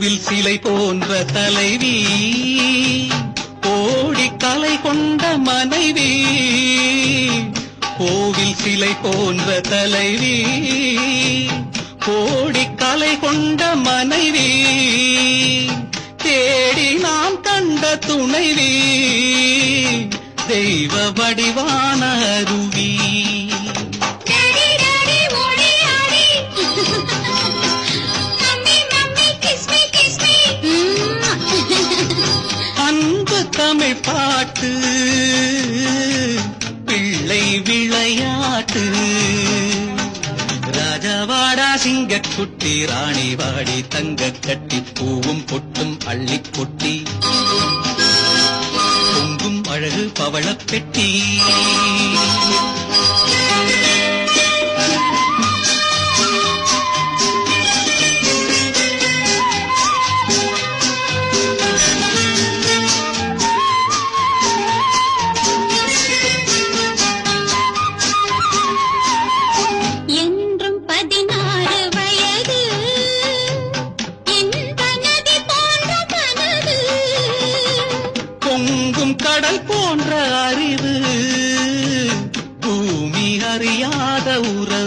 கோவில் சிலை போன்ற தலைவி கோடி கலை கொண்ட மனைவி கோவில் சிலை போன்ற தலைவி கோடி கலை கொண்ட மனைவி தேடி நாம் கண்ட துணைவி தெய்வ வடிவான அருவி டாடி டாடி ஓடி ஆடி mummy mummy kiss me kiss me அன்பு தமிழ் பாட்டு பிள்ளை விளையாட்டு ராஜாவாடா சிங்கக்குட்டி ராணி வாடி தங்க கட்டி பூவும் பொட்டும் அள்ளி கொட்டி பொங்கும் அழகு பவளப் பெட்டி என்றும் பதினாறு வயது இன்ப நதி போன்ற மனது பொங்கும் கடல் போன்ற அறிவு பூமி அறியாத உறவு